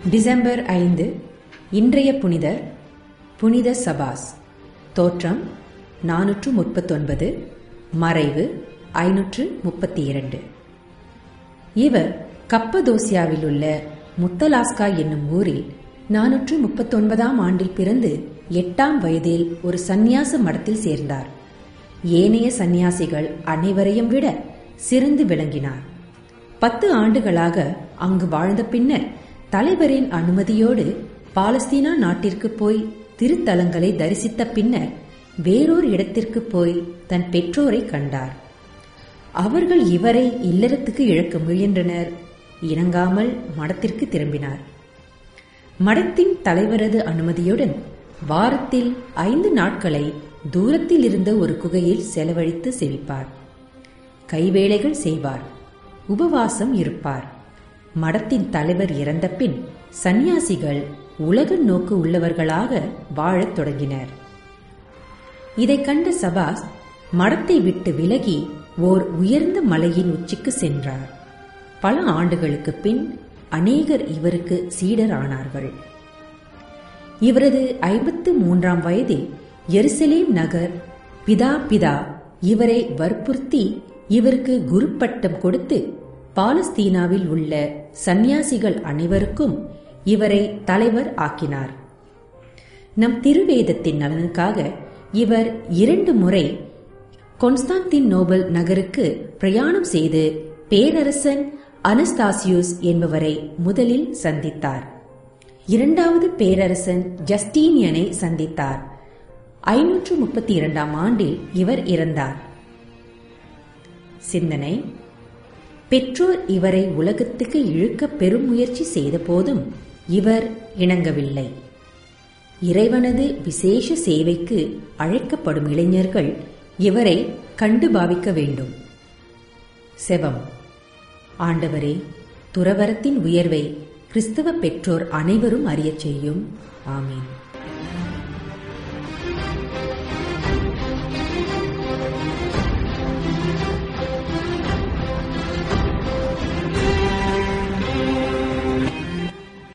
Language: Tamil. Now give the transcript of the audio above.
டிசம்பர் ஐந்து இன்றைய புனிதர் புனித சபாஸ் தோற்றம் நானூற்று முப்பத்தொன்பது மறைவு ஐநூற்று முப்பத்தி இரண்டு இவர் கப்பதோசியாவில் உள்ள முத்தலாஸ்கா என்னும் ஊரில் நானூற்று முப்பத்தொன்பதாம் ஆண்டில் பிறந்து எட்டாம் வயதில் ஒரு சந்நியாச மடத்தில் சேர்ந்தார் ஏனைய சந்நியாசிகள் அனைவரையும் விட சிறந்து விளங்கினார் பத்து ஆண்டுகளாக அங்கு வாழ்ந்த பின்னர் தலைவரின் அனுமதியோடு பாலஸ்தீனா நாட்டிற்கு போய் திருத்தலங்களை தரிசித்த பின்னர் வேறொரு இடத்திற்கு போய் தன் பெற்றோரை கண்டார் அவர்கள் இவரை இல்லறத்துக்கு இழக்க முயன்றனர் இணங்காமல் மடத்திற்கு திரும்பினார் மடத்தின் தலைவரது அனுமதியுடன் வாரத்தில் ஐந்து நாட்களை தூரத்தில் இருந்த ஒரு குகையில் செலவழித்து செவிப்பார் கைவேளைகள் செய்வார் உபவாசம் இருப்பார் மடத்தின் தலைவர் இறந்த பின் சந்நியாசிகள் உலக நோக்கு உள்ளவர்களாக வாழத் தொடங்கினர் இதை கண்ட சபாஸ் மடத்தை விட்டு விலகி ஓர் உயர்ந்த மலையின் உச்சிக்கு சென்றார் பல ஆண்டுகளுக்கு பின் அநேகர் இவருக்கு சீடர் ஆனார்கள் இவரது ஐம்பத்து மூன்றாம் வயதில் எருசலேம் நகர் பிதா பிதா இவரை வற்புறுத்தி இவருக்கு குரு பட்டம் கொடுத்து பாலஸ்தீனாவில் உள்ள சந்நியாசிகள் அனைவருக்கும் இவரை தலைவர் ஆக்கினார் நம் திருவேதத்தின் நலனுக்காக இவர் இரண்டு முறை கொன்ஸ்டாந்தின் நோபல் நகருக்கு பிரயாணம் செய்து பேரரசன் அனஸ்தாசியூஸ் என்பவரை முதலில் சந்தித்தார் இரண்டாவது பேரரசன் ஜஸ்டீனியனை சந்தித்தார் ஐநூற்று முப்பத்தி இரண்டாம் ஆண்டில் இவர் இறந்தார் சிந்தனை பெற்றோர் இவரை உலகத்துக்கு இழுக்க பெரும் முயற்சி செய்த போதும் இவர் இணங்கவில்லை இறைவனது விசேஷ சேவைக்கு அழைக்கப்படும் இளைஞர்கள் இவரை கண்டு பாவிக்க வேண்டும் செவம் ஆண்டவரே துறவரத்தின் உயர்வை கிறிஸ்தவ பெற்றோர் அனைவரும் அறியச் செய்யும் ஆமீன்